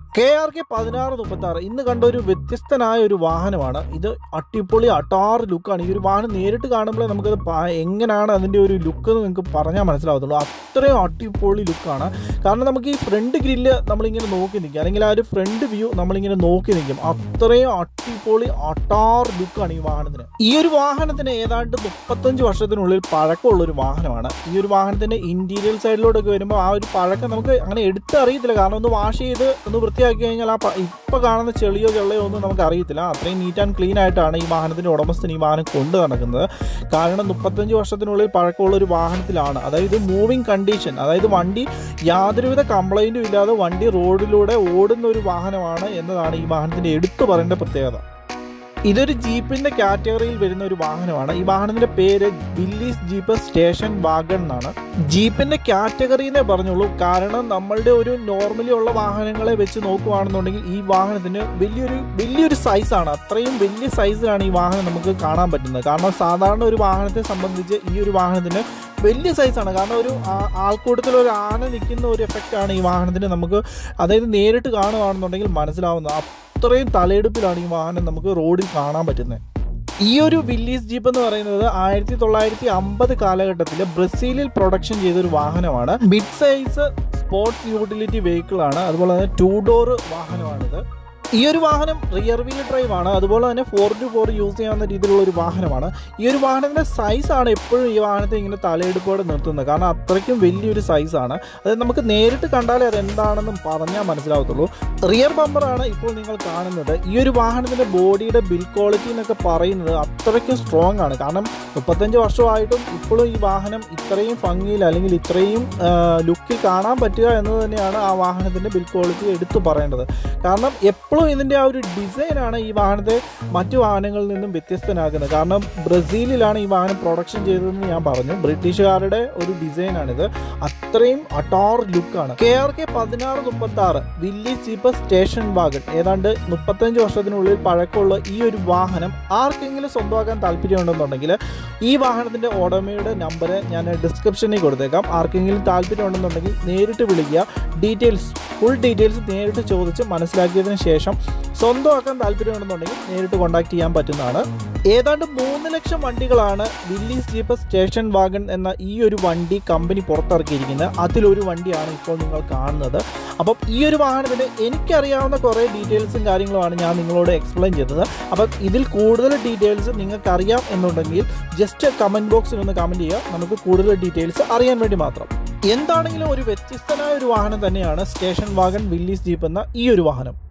K R K പതിനാറ് മുപ്പത്തി ആറ് ഇന്ന് കണ്ട ഒരു വ്യത്യസ്തനായ ഒരു വാഹനമാണ് ഇത് അട്ടിപ്പൊളി അട്ടാറ് ലുക്കാണ് ഈ ഒരു വാഹനം നേരിട്ട് കാണുമ്പോഴേ നമുക്കത് പ- എങ്ങനെയാണ് അതിൻ്റെ ഒരു ലുക്ക് എന്ന് നിങ്ങൾക്ക് പറഞ്ഞാൽ മനസ്സിലാവത്തുള്ളൂ അത്രയും അട്ടിപ്പൊളി ലുക്കാണ് കാരണം നമുക്ക് ഈ ഫ്രണ്ട് ഗ്രില്ല് നമ്മളിങ്ങനെ നോക്കി നിൽക്കും അല്ലെങ്കിൽ ആ ഒരു ഫ്രണ്ട് വ്യൂ നമ്മളിങ്ങനെ നോക്കി നിൽക്കും അത്രയും അട്ടിപ്പൊളി അട്ടാർ ലുക്കാണ് ഈ വാഹനത്തിന് ഈ ഒരു വാഹനത്തിന് ഏതാണ്ട് മുപ്പത്തഞ്ച് വർഷത്തിനുള്ളിൽ പഴക്കമുള്ള ഒരു വാഹനമാണ് ഈ ഒരു വാഹനത്തിന്റെ ഇന്റീരിയർ സൈഡിലോട്ടൊക്കെ വരുമ്പോൾ ആ ഒരു പഴക്കം നമുക്ക് അങ്ങനെ എടുത്തറിയത്തില്ല കാരണം ഒന്ന് വാഷ് ചെയ്ത് ഒന്ന് വൃത്തിയാക്കി കഴിഞ്ഞാൽ ആ പ- ഇപ്പൊ കാണുന്ന ചെളിയോ ചെള്ളയോ ഒന്നും നമുക്ക് അറിയത്തില്ല അത്രയും നീറ്റ് ആൻഡ് ക്ലീൻ ആയിട്ടാണ് ഈ വാഹനത്തിന്റെ ഉടമസ്ഥൻ ഈ വാഹനം കൊണ്ടു നടക്കുന്നത് കാരണം മുപ്പത്തഞ്ച് വർഷത്തിനുള്ളിൽ പഴക്കമുള്ള ഒരു വാഹനത്തിലാണ് അതായത് മൂവിങ് കണ്ടീഷൻ അതായത് വണ്ടി യാതൊരുവിധ കംപ്ലൈൻറ്റും ഇല്ലാതെ വണ്ടി റോഡിലൂടെ ഓടുന്ന ഒരു വാഹനമാണ് എന്നതാണ് ഈ വാഹനത്തിന്റെ എടുത്തു പറയേണ്ട പ്രത്യേകത ഇതൊരു ജീപ്പിന്റെ കാറ്റഗറിയിൽ വരുന്ന ഒരു വാഹനമാണ് ഈ വാഹനത്തിന്റെ പേര് വില്ലീസ് ജീപ്പ് സ്റ്റേഷൻ വാഗൺ എന്നാണ് ജീപ്പിന്റെ കാറ്റഗറി എന്നേ പറഞ്ഞുള്ളൂ കാരണം നമ്മളുടെ ഒരു നോർമലി ഉള്ള വാഹനങ്ങളെ വെച്ച് നോക്കുകയാണെന്നുണ്ടെങ്കിൽ ഈ വാഹനത്തിന് വലിയൊരു വലിയൊരു സൈസാണ് അത്രയും വലിയ സൈസിലാണ് ഈ വാഹനം നമുക്ക് കാണാൻ പറ്റുന്നത് കാരണം സാധാരണ ഒരു വാഹനത്തെ സംബന്ധിച്ച് ഈ ഒരു വാഹനത്തിന് വലിയ സൈസാണ് കാരണം ഒരു ആ- ആൾക്കൂട്ടത്തിൽ ഒരു ആന നിൽക്കുന്ന ഒരു എഫക്റ്റാണ് ഈ വാഹനത്തിന് നമുക്ക് അതായത് നേരിട്ട് കാണുകയാണെന്നുണ്ടെങ്കിൽ മനസ്സിലാവുന്നത് അത്രയും തലയെടുപ്പിലാണ് ഈ വാഹനം നമുക്ക് റോഡിൽ കാണാൻ പറ്റുന്നത് ഈ ഒരു വില്ലീസ് ജീപ്പ് എന്ന് പറയുന്നത് ആയിരത്തി തൊള്ളായിരത്തി അമ്പത് കാലഘട്ടത്തിൽ ബ്രസീലിൽ പ്രൊഡക്ഷൻ ചെയ്ത ഒരു വാഹനമാണ് mid size sports utility vehicle ആണ് അതുപോലെ തന്നെ ടൂ ഡോർ വാഹനമാണിത് ഈ ഒരു വാഹനം റിയർ വീൽ ഡ്രൈവ് ആണ് അതുപോലെ തന്നെ ഫോർ ടു ഫോർ യൂസ് ചെയ്യാവുന്ന രീതിയിലുള്ള ഒരു വാഹനമാണ് ഈ ഒരു വാഹനത്തിന്റെ സൈസാണ് എപ്പോഴും ഈ വാഹനത്തെ ഇങ്ങനെ തലയെടുപ്പോടെ നിർത്തുന്നത് കാരണം അത്രയ്ക്കും വലിയൊരു സൈസാണ് അതായത് നമുക്ക് നേരിട്ട് കണ്ടാലേ അത് എന്താണെന്നും പറഞ്ഞാൽ മനസ്സിലാവത്തുള്ളൂ റിയർ ബമ്പറാണ് ഇപ്പോൾ നിങ്ങൾ കാണുന്നത് ഈ ഒരു വാഹനത്തിന്റെ ബോഡിയുടെ ബിൽ ക്വാളിറ്റി എന്നൊക്കെ പറയുന്നത് അത്രയ്ക്കും സ്ട്രോങ് ആണ് കാരണം മുപ്പത്തഞ്ച് വർഷമായിട്ടും ഇപ്പോഴും ഈ വാഹനം ഇത്രയും ഭംഗിയിൽ അല്ലെങ്കിൽ ഇത്രയും ലുക്കിൽ കാണാൻ പറ്റുക എന്നത് തന്നെയാണ് ആ വാഹനത്തിന്റെ ബിൽ ക്വാളിറ്റി എടുത്തു പറയേണ്ടത് കാരണം എപ്പോഴും ഇതിന്റെ ആ ഒരു ഡിസൈനാണ് ഈ വാഹനത്തെ മറ്റു വാഹനങ്ങളിൽ നിന്നും വ്യത്യസ്തനാക്കുന്നത് കാരണം ബ്രസീലിലാണ് ഈ വാഹനം പ്രൊഡക്ഷൻ ചെയ്തതെന്ന് ഞാൻ പറഞ്ഞു ബ്രിട്ടീഷുകാരുടെ ഒരു ഡിസൈനാണിത് അത്രയും അട്ടാർ ലുക്കാണ് കെ ആർ കെ പതിനാറ് മുപ്പത്തി ആറ് വില്ലി ചീപ്പ് സ്റ്റേഷൻ വാഗൺ ഏതാണ്ട് മുപ്പത്തഞ്ച് വർഷത്തിനുള്ളിൽ പഴക്കമുള്ള ഈ ഒരു വാഹനം ആർക്കെങ്കിലും സ്വന്തമാക്കാൻ താല്പര്യമുണ്ടെന്നുണ്ടെങ്കിൽ ഈ വാഹനത്തിന്റെ ഉടമയുടെ നമ്പർ ഞാൻ ഡിസ്ക്രിപ്ഷനിൽ കൊടുത്തേക്കാം ആർക്കെങ്കിലും താല്പര്യമുണ്ടെന്നുണ്ടെങ്കിൽ നേരിട്ട് വിളിക്കുക ഡീറ്റെയിൽസ് ഫുൾ ഡീറ്റെയിൽസ് നേരിട്ട് ചോദിച്ച് മനസ്സിലാക്കിയതിന് ശേഷം സ്വന്തമാക്കാൻ താല്പര്യമുണ്ടെന്നുണ്ടെങ്കിൽ നേരിട്ട് കോൺടാക്ട് ചെയ്യാൻ പറ്റുന്നതാണ് ഏതാണ്ട് മൂന്ന് ലക്ഷം വണ്ടികളാണ് വില്ലീസ് ജീപ്പ് സ്റ്റേഷൻ വാഗൺ എന്ന ഈ ഒരു വണ്ടി കമ്പനി പുറത്തിറക്കിയിരിക്കുന്നത് അതിലൊരു വണ്ടിയാണ് ഇപ്പോൾ നിങ്ങൾ കാണുന്നത് അപ്പം ഈ ഒരു വാഹനത്തിന് എനിക്കറിയാവുന്ന കുറേ ഡീറ്റെയിൽസും കാര്യങ്ങളുമാണ് ഞാൻ നിങ്ങളോട് എക്സ്പ്ലെയിൻ ചെയ്തത് അപ്പം ഇതിൽ കൂടുതൽ ഡീറ്റെയിൽസ് നിങ്ങൾക്ക് അറിയാം എന്നുണ്ടെങ്കിൽ ജസ്റ്റ് കമൻറ്റ് ബോക്സിൽ ഒന്ന് കമൻറ്റ് ചെയ്യുക നമുക്ക് കൂടുതൽ ഡീറ്റെയിൽസ് അറിയാൻ വേണ്ടി മാത്രം എന്താണെങ്കിലും ഒരു വ്യത്യസ്തനായ ഒരു വാഹനം തന്നെയാണ് സ്റ്റേഷൻ വാഗൺ വില്ലീസ് ജീപ്പ് എന്ന ഈ ഒരു വാഹനം